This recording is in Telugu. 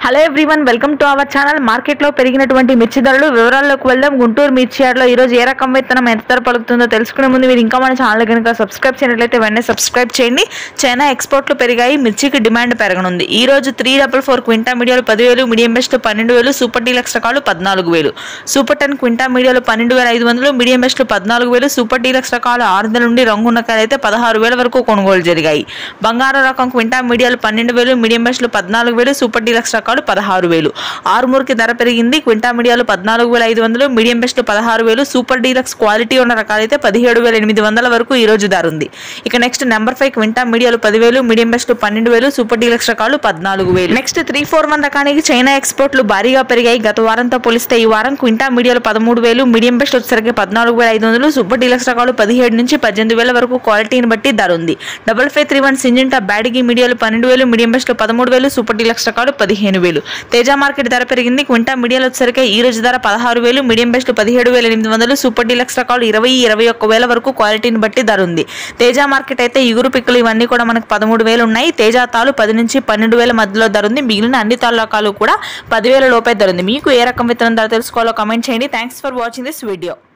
hello everyone welcome to our channel మార్కెట్లో పెరిగినటువంటి మిర్చి ధరలు వివరాల్లోకి వెళ్దాం గుంటూరు మిర్చి యార్డ్లో ఈ రోజు ఏ రకం విత్తనం ఎంత ధర పలుకుతుందో తెలుసుకునే ముందు మీరు ఇంకా మన ఛానల్ కనుక సబ్స్క్రైబ్ చేయనట్లయితే వెంటనే సబ్స్క్రైబ్ చేయండి చైనా ఎక్స్పోర్ట్లు పెరిగాయి మిర్చికి డిమాండ్ పెరగనుంది ఈ రోజు త్రీ డబల్ ఫోర్ క్వింటా మీడియాలు పదివేలు మీడియం బెస్ట్ పన్నెండు వేలు సూపర్ డీలక్స్ రకాలు పద్నాలుగు వేలు సూపర్ టెన్ క్వింటా మీడియాలు పన్నెండు వేల ఐదు వందలు మీడియం బెస్ట్ పద్నాలుగు వేలు సూపర్ డీలక్స్ రకాలు ఆరు వందల నుండి రంగున్న కాయలు అయితే పదహారు వేల వరకు కొనుగోలు జరిగాయి బంగారు రకం క్వింటా మీడియాలు పన్నెండు వేలు మీడియం బెస్ట్లు పద్నాలుగు వేలు సూపర్ డీలక్స్ రకాలు పదహారు వేలు ఆరుమూరుకి ధర పెరిగింది క్వింటా మీడియాలు పద్నాలుగు వేల ఐదు వందలు మీడియం బెస్ట్ పదహారు వేలు సూపర్ డీలక్స్ క్వాలిటీ ఉన్న రకాలైతే పదిహేడు వేల ఎనిమిది వందల వరకు ఈ రోజు ధర ఉంది ఇక నెక్స్ట్ నెంబర్ ఫైవ్ క్వింటా మీడియాలు పదివేలు మీడియం బెస్ట్ పన్నెండు వేలు సూపర్ డీలక్స్ రకాలు పద్నాలుగు వేలు నెక్స్ట్ త్రీ ఫోర్ వన్ రకానికి చైనా ఎక్స్పోర్ట్లు భారీగా పెరిగాయి గత వారంతో పోలిస్తే ఈ వారం క్వింటా మీడియాలు పదమూడు వేలు మీడియం బెస్ట్ వచ్చేసరికి పద్నాలుగు వేల ఐదు వందలు సూపర్ డీలక్స్ రకాలు పదిహేడు నుంచి పద్దెనిమిది వేల వరకు క్వాలిటీని బట్టి ధర ఉంది double five three one Syngenta Byadgi మీడియాలు పన్నెండు వేలు మీడియం బెస్ట్ పదమూడు వేలు సూపర్ డీలక్స్ రకాలు పదిహేను వేలు తేజ మార్కెట్ ధర పెరిగింది క్వింటా మీడియాలు వచ్చేసరికి ఈ రోజు ధర పదహారు వేలు మీడియం బెస్ట్ పదిహేడు వేల ఎనిమిది వందలు సూపర్ డీలక్స్ రకాలు ఇరవై ఇరవై ఒక్క వేల వరకు క్వాలిటీని బట్టి ధర ఉంది తేజ మార్కెట్ అయితే ఇగురు పిక్కలు ఇవన్నీ కూడా మనకు పదమూడు వేలు ఉన్నాయి తేజ తాలు పది నుంచి పన్నెండు వేల మధ్యలో ధర ఉంది మిగిలిన అన్ని తాలు రకాలు కూడా పదివేల లోపే ధర ఉంది మీకు ఏ రకం విత్తనం ధర తెలుసుకోవాలో కామెంట్ చేయండి thanks for watching this video